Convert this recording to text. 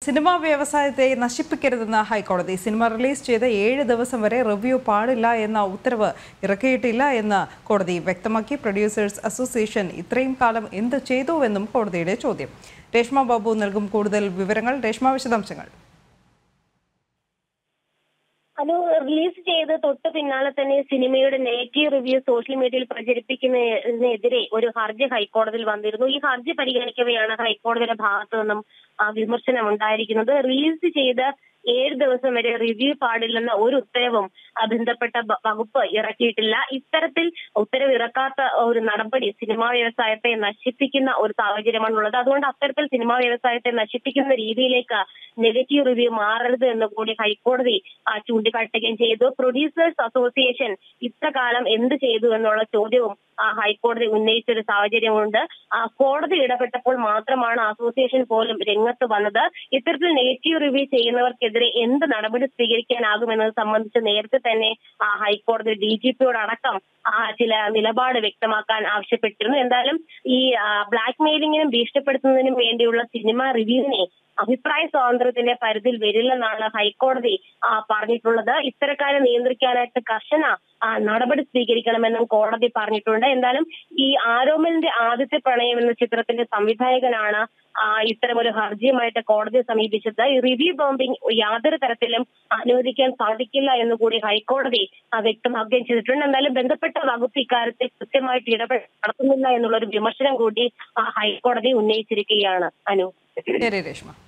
cinema വ്യവസായത്തെ നശിപ്പിക്കരുതെന്ന് ഹൈക്കോടതി cinema release ചെയ്ത് ഏഴ് ദിവസം വരെ റിവ്യൂ പാടില്ല എന്ന ഉത്തരവ് ഇറക്കിയിട്ടില്ല എന്ന് കോടതി വ്യക്തമാക്കി പ്രൊഡ്യൂസേഴ്സ് അസോസിയേഷൻ ഇത്രയും കാലം എന്ത് ചെയ്തുവെന്നും കോടതിയുടെ ചോദ്യം രേഷ്മ ബാബു നൽകും കൂടുതൽ വിവരങ്ങൾ രേഷ്മ വിശദാംശങ്ങൾ അനു റിലീസ് ചെയ്ത് തൊട്ട് പിന്നാലെ തന്നെ സിനിമയുടെ നെഗറ്റീവ് റിവ്യൂ സോഷ്യൽ മീഡിയയിൽ പ്രചരിപ്പിക്കുന്നതിനെതിരെ ഒരു ഹർജി ഹൈക്കോടതിയിൽ വന്നിരുന്നു ഈ ഹർജി പരിഗണിക്കവെയാണ് ഹൈക്കോടതിയുടെ ഭാഗത്തു നിന്നും ആ, വിമർശനം ഉണ്ടായിരിക്കുന്നത് റിലീസ് ചെയ്ത് ഏഴ് ദിവസം വരെ റിവ്യൂ പാടില്ലെന്ന ഒരു ഉത്തരവും ആ, ബന്ധപ്പെട്ട ബ- വകുപ്പ് ഇറക്കിയിട്ടില്ല ഇത്തരത്തിൽ ഉത്തരവ് ഇറക്കാത്ത ഒരു നടപടി സിനിമാ വ്യവസായത്തെ നശിപ്പിക്കുന്ന ഒരു സാഹചര്യമാണുള്ളത് അതുകൊണ്ട് അത്തരത്തിൽ സിനിമാ വ്യവസായത്തെ നശിപ്പിക്കുന്ന രീതിയിലേക്ക് നെഗറ്റീവ് റിവ്യൂ മാറരുത് എന്ന് കൂടി ഹൈക്കോടതി ആ, ചൂണ്ടിക്കാട്ടുകയും ചെയ്തു പ്രൊഡ്യൂസേഴ്സ് അസോസിയേഷൻ ഇത്ര കാലം എന്ത് ചെയ്തു എന്നുള്ള ചോദ്യവും ആ, ഹൈക്കോടതി ഉന്നയിച്ച ഒരു സാഹചര്യമുണ്ട് ആ, കോടതി ഇടപെട്ടപ്പോൾ മാത്രമാണ് അസോസിയേഷൻ പോലും രംഗത്ത് വന്നത് ഇത്തരത്തിൽ നെഗറ്റീവ് റിവ്യൂ ചെയ്യുന്നവർക്കെതിരെ എന്ത് നടപടി സ്വീകരിക്കാനാകുമെന്നത് സംബന്ധിച്ച് നേരത്തെ തന്നെ ആ, ഹൈക്കോടതി ഡി ജി പിയോട് അടക്കം ആ, ചില നിലപാട് വ്യക്തമാക്കാൻ ആവശ്യപ്പെട്ടിരുന്നു എന്തായാലും ഈ ബ്ലാക്ക് മെയിലിങ്ങിനും ഭീഷണിപ്പെടുത്തുന്നതിനും വേണ്ടിയുള്ള സിനിമ റിവ്യൂവിനെ അഭിപ്രായ സ്വാതന്ത്ര്യത്തിന്റെ പരിധിയിൽ വരില്ലെന്നാണ് ഹൈക്കോടതി ആ, പറഞ്ഞിട്ടുള്ളത് ഇത്തരക്കാരെ നിയന്ത്രിക്കാനായിട്ട് കർശന ആ, നടപടി സ്വീകരിക്കണമെന്നും കോടതി പറഞ്ഞിട്ടുണ്ട് എന്തായാലും ഈ ആരോമലിന്റെ ആദ്യത്തെ പ്രണയം എന്ന ചിത്രത്തിന്റെ സംവിധായകനാണ് ആ, ഇത്തരമൊരു ഹർജിയുമായിട്ട് കോടതിയെ സമീപിച്ചത് ഈ റിവ്യൂ ബോംബിംഗ് യാതൊരു തരത്തിലും അനുവദിക്കാൻ സാധിക്കില്ല എന്ന് കൂടി ഹൈക്കോടതി ആ, വ്യക്തമാക്കുകയും ചെയ്തിട്ടുണ്ട് എന്തായാലും ബന്ധപ്പെട്ട വകുപ്പ് ഇക്കാര്യത്തിൽ കൃത്യമായിട്ട് ഇടപെടൽ നടത്തുന്നില്ല എന്നുള്ള ഒരു വിമർശനം കൂടി ആ, ഹൈക്കോടതി ഉന്നയിച്ചിരിക്കുകയാണ് അനു ശരി രേഷ്മ